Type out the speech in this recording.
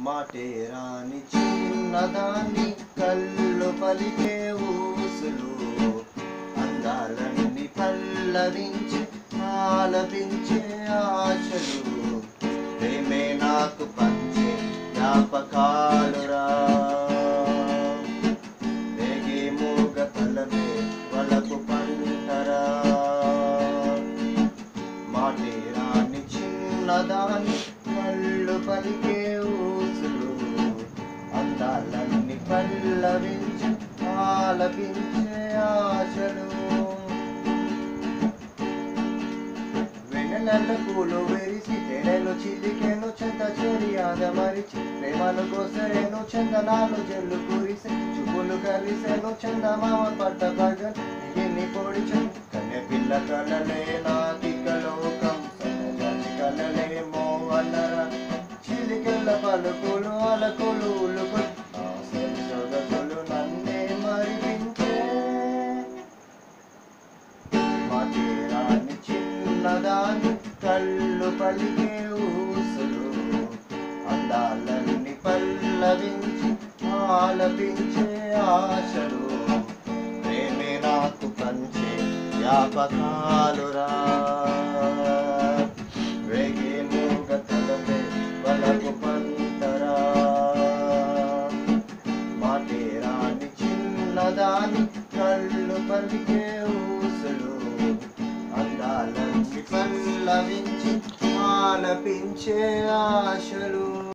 మాటే రాని చిన్నదాన్ని కళ్ళు పలికే ఊసులు అందాలన్నీ పల్లవించి ఆలపించే ఆశలు ప్రేమే నాకు పంచే జ్ఞాపకాలురా రేగే మూగ తలవే వలకు పంటరా మాటే రాని చిన్నదాని కళ్ళు పలికే ఊసులు అందాలన్నీ పల్లవించి ఆలపించే ఆశలు వెన్నెల పూలు వెరిసి తెరలు చిలికెను చెంత చెరి ఆదమరిచి ప్రేమను కోసరేను చందనాలు జల్లు కురిసి చూపులు కలిసెను చందమామ పట్ట పగన్ ఎన్ని పొడిచు కన్నె పిల్ల కలలే నాకిక లోకం సన్నజాజి కలలేమో అన్నరా చిలికెళ్ళ పలుకులు అలకులు ఉలుకు ఆశలు సొగసులు నన్నే మరిపించే మధురాని చిన్నదాని కళ్ళు పలికే ఊసులు అందాలన్నీ పల్లవించి ఆలపించే ఆశలు ప్రేమే నాకు పంచే జ్ఞాపకాలురా వేగే మూగ తలపే వలకు పంతరా మాటే రాని చిన్నదాని కళ్ళు పలికే ఊసులు అందాలన్నీ పల్లవించి ఆలపించే ఆశలు